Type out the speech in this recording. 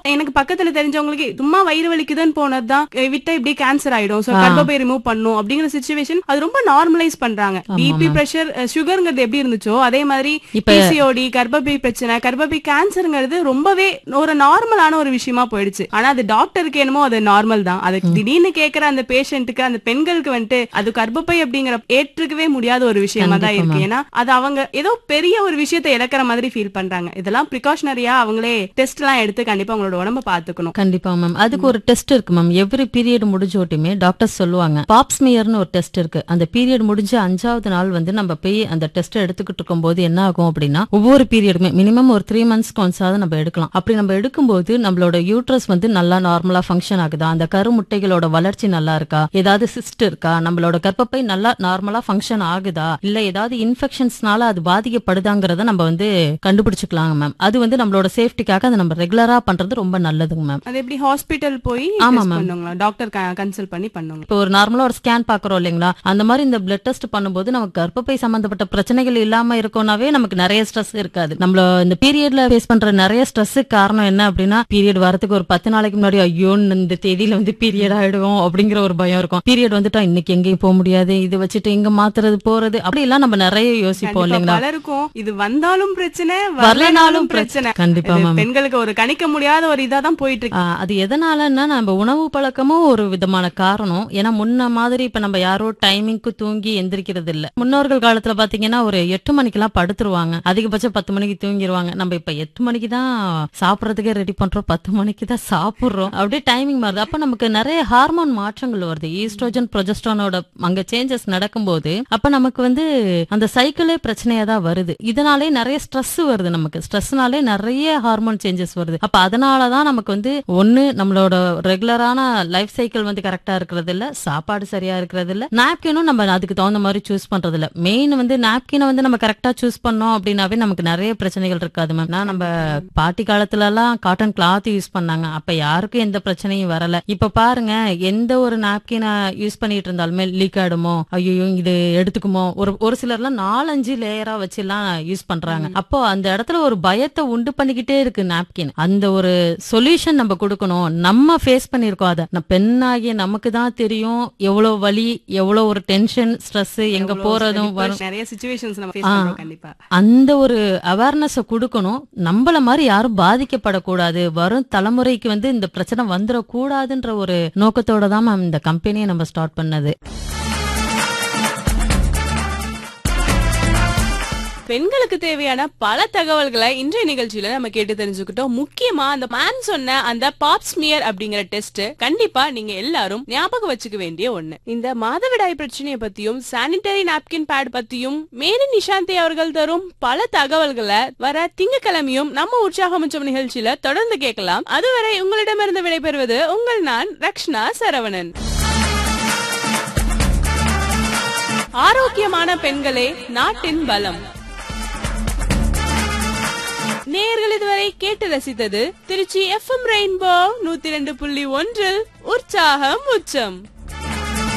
எனக்கு பக்கத்துல தெரிஞ்சவங்களுக்கு சும்மா வயிறு வலிக்குதுன்னு போனதுதான் அஹ் விட்டா இப்படி கேன்சர் ஆயிடும் சோ கர்ப்பப்பை ரிமூவ் பண்ணும் அப்படிங்கிற சுச்சுவேஷன் அது ரொம்ப நார்மலைஸ் பண்றாங்க பிபி பிரஷர் சுகர்ங்கிறது எப்படி இருந்துச்சோ அதே மாதிரி இப்ப- பிசிஓடி கர்ப்பப்பை பிரச்சனை கர்ப்பப்பை கேன்சர்ங்கிறது ரொம்பவே ஒரு நார்மலான ஒரு விஷயமா போயிடுச்சு ஆனா அது டாக்டருக்கு என்னமோ அது நார்மல் தான் அது திடீர்னு கேக்குற அந்த பேஷண்ட்டுக்கு அந்த பெண்களுக்கு வந்துட்டு அது கர்ப்பப்பை அப்படிங்கிற ஏற்றுக்கவே முடியாத ஒரு விஷயமா தான் இருக்கு ஏன்னா அது அவங்க ஏதோ பெரிய ஒரு விஷயத்தை இழக்கிற மாதிரி ஃபீல் பண்றாங்க இதெல்லாம் ப்ரிகாஷனரியா அவங்களே டெஸ்ட் எல்லாம் எடுத்து கண்டிப்பா அவங்களோட உடம்ப பாத்துக்கணும் கண்டிப்பா மேம் அதுக்கு ஒரு டெஸ்ட் இருக்கு மேம் எவ்ரி பீரியட் முடிஞ்சோட்டுமே டாக்டர் சொல்லுவாங்க பாப்ஸ்மியர்னு ஒரு டெஸ்ட் இருக்கு அந்த பீரியட் முடிஞ்ச அஞ்சாவது நாள் வந்து நம்ம போய் அந்த டெஸ்ட் எடுத்துக்கிட்டு இருக்கும்போது என்ன ஆகும் அப்படின்னா ஒவ்வொரு பீரியடுமே மினிமம் ஒரு த்ரீ மந்த்ஸ்க்கு ஒன்ஸாவது நம்ம எடுக்கலாம் அப்படி நம்ம எடுக்கும்போது நம்மளோட யூட்ரஸ் வந்து நல்லா நார்மலா ஃபங்க்ஷன் ஆகுதா அந்த கருமுட்டைகளோட வளர்ச்சி நல்லா இருக்கா ஏதாவது சிஸ்ட் இருக்கா நம்மளோட கர்ப்பப்பை நல்லா நார்மலா ஃபங்க்ஷன் ஆகுதா இல்ல ஏதாவது இன்ஃபெக்ஷன்ஸ்னால அது பாதிக்கப்படுதாங்கிறத நம்ம வந்து கண்டுபிடிச்சுக்கலாங்க மேம் அது வந்து நம்மளோட சேஃப்டிக்காக அதை நம்ம ரெகுலரா பண்றது ரொம்ப நல்லதுங்க மேம் அது எப்படி ஹாஸ்பிட்டல் போய் ஆமா, test ma'am. பண்ணுங்களா டாக்டர் கன்சல்ட் பண்ணி பண்ணுங்க இப்போ ஒரு நார்மலா ஒரு ஸ்கேன் பாக்குறோம் இல்லைங்களா அந்த மாதிரி இந்த பிளட் டெஸ்ட் பண்ணும்போது நமக்கு கர்ப்பப்பை சம்பந்தப்பட்ட பிரச்சனைகள் இல்லாம இருக்கோம்னாவே நமக்கு நிறைய ஸ்ட்ரெஸ் இருக்காது நம்மள இந்த பீரியட்ல ஃபேஸ் பண்ற நிறைய ஸ்ட்ரெஸ்ஸுக்கு காரணம் என்ன அப்படின்னா பீரியட் வரதுக்கு ஒரு பத்து நாளைக்கு முன்னாடி ஐயோ இந்த தேதியில வந்து பீரியட் ஆயிடுவோம் அப்படிங்கிற ஒரு பயம் இருக்கும் பீரியட் வந்துட்டா இன்னைக்கு எங்கேயும் போக முடியாது இது வச்சுட்டு இங்க மாத்துறது போறது அப்படி எல்லாம் நம்ம நிறைய யோசிப்போம் கண்டிப்பா இல்லைங்களா பலருக்கும் இது வந்தாலும் பிரச்சனை வரலனாலும் வரலனாலும் பிரச்சனை கண்டிப்பா இது மேம் பெண்களுக்கு ஒரு கணிக்க முடியாத ஒரு இதா தான் போயிட்டு இருக்கு ஆ, அது எதனாலன்னா நம்ம உணவு பழக்கமும் ஒரு விதமான காரணம் ஏன்னா முன்ன மாதிரி இப்ப நம்ம யாரோ டைமிங்க்கு தூங்கி எந்திரிக்கிறது இல்ல முன்னோர்கள் காலத்துல பாத்தீங்கன்னா ஒரு எட்டு மணிக்கெல்லாம் படுத்துருவாங்க அதிகபட்சம் பத்து மணிக்கு தூங்கிடுவாங்க நம்ம இப்ப எட்டு மணிக்கு தான் சாப்பிடறதுக்கே ரெடி பண்றோம் பத்து மணிக்கு தான் சாப்பிடுறோம் அப்படியே டைமிங் மாறுது அப்ப நமக்கு நிறைய ஹார்மோன் மாற்றங்கள் வருது ஈஸ்ட்ரோஜன் ப்ரொஜெஸ்ட்ரானோட அங்க சேஞ்சஸ் நடக்கும்போது அப்ப நமக்கு வந்து அந்த சைக்கிளே பிரச்சனையா தான் வருது இதனாலே நிறைய ஸ்ட்ரெஸ் வருது நமக்கு ஸ்ட்ரெஸ்னாலே நிறைய ஹார்மோன் சேஞ்சஸ் வருது அப்ப அதனாலதான் நமக்கு வந்து ஒண்ணு நம்மளோட ரெகுலரான லைஃப் சைக்கிள் வந்து கரெக்டா இருக்கிறது இல்ல சாப்பாடு சரியா இருக்கிறது இல்ல நாப்கினும் நம்ம அதுக்கு தகுந்த மாதிரி சூஸ் பண்றது இல்ல மெயின் வந்து நாப்கினை வந்து நம்ம கரெக்டா சூஸ் பண்ணோம் அப்படின்னாவே நமக்கு நிறைய பிரச்சனைகள் இருக்காது மேம் நான் நம்ம பாட்டி காலத்துல எல்லாம் காட்டன் கிளாத் யூஸ் பண்ணாங்க அப்ப யாருக்கும் எந்த பிரச்சனையும் வரல இப்ப பாருங்க எந்த ஒரு நாப்கினை யூஸ் பண்ணிட்டு இருந்தாலுமே லீக் ஆயிடுமோ ஐயோ இது எடுத்துக்குமோ ஒரு ஒரு சிலர்லாம் நாலஞ்சு லேயரா வச்சு எல்லாம் யூஸ் பண்றாங்க அப்போ அந்த இடத்துல ஒரு பயத்தை உண்டு பண்ணிக்கிட்டே இருக்கு நாப்கின் அந்த ஒரு சொல்யூஷன் நம்ம கொடுக்கணும் நம்ம ஃபேஸ் பண்ணிருக்கோம் அதை நான் பெண்ணாகிய நமக்கு தான் தெரியும் எவ்வளவு வலி எவ்வளவு ஒரு டென்ஷன் ஸ்ட்ரெஸ் எங்க எவ்வளவு போறதும் depression, வரும் நிறைய சுச்சுவேஷன்ஸ் நம்ம ஃபேஸ் ஆ. பண்றோம் கண்டிப்பா அந்த ஒரு அவேர்னஸ் கொடுக்கணும் நம்மள மாதிரி யாரும் பாதிக்கப்படக்கூடாது வரும் தலைமுறைக்கு வந்து இந்த பிரச்சனை வந்துடக்கூடாதுன்ற ஒரு நோக்கத்தோட தான் மேம் இந்த கம்பெனியை நம்ம ஸ்டார்ட் பண்ணது பெண்களுக்கு தேவையான பல தகவல்களை இன்றைய நிகழ்ச்சியில நம்ம கேட்டு தெரிஞ்சுக்கிட்டோம் முக்கியமா அந்த மேன் சொன்ன அந்த பாப் ஸ்மியர் அப்படிங்கிற டெஸ்ட் கண்டிப்பா நீங்க எல்லாரும் ஞாபகம் வச்சுக்க வேண்டிய ஒண்ணு இந்த மாதவிடாய் பிரச்சனையை பத்தியும் சானிட்டரி நாப்கின் பேட் பத்தியும் மேரி நிஷாந்தி அவர்கள் தரும் பல தகவல்களை வர திங்கக்கிழமையும் நம்ம உற்சாகம் உச்சம் நிகழ்ச்சியில தொடர்ந்து கேட்கலாம் அதுவரை உங்களிடமிருந்து விடைபெறுவது உங்கள் நான் ரக்ஷ்னா சரவணன் ஆரோக்கியமான பெண்களே நாட்டின் பலம் நேயர்கள் இதுவரை கேட்டு ரசித்தது திருச்சி எஃப்எம் ரெயின்போ நூத்தி ரெண்டு புள்ளி ஒன்றில் உற்சாகம் உச்சம்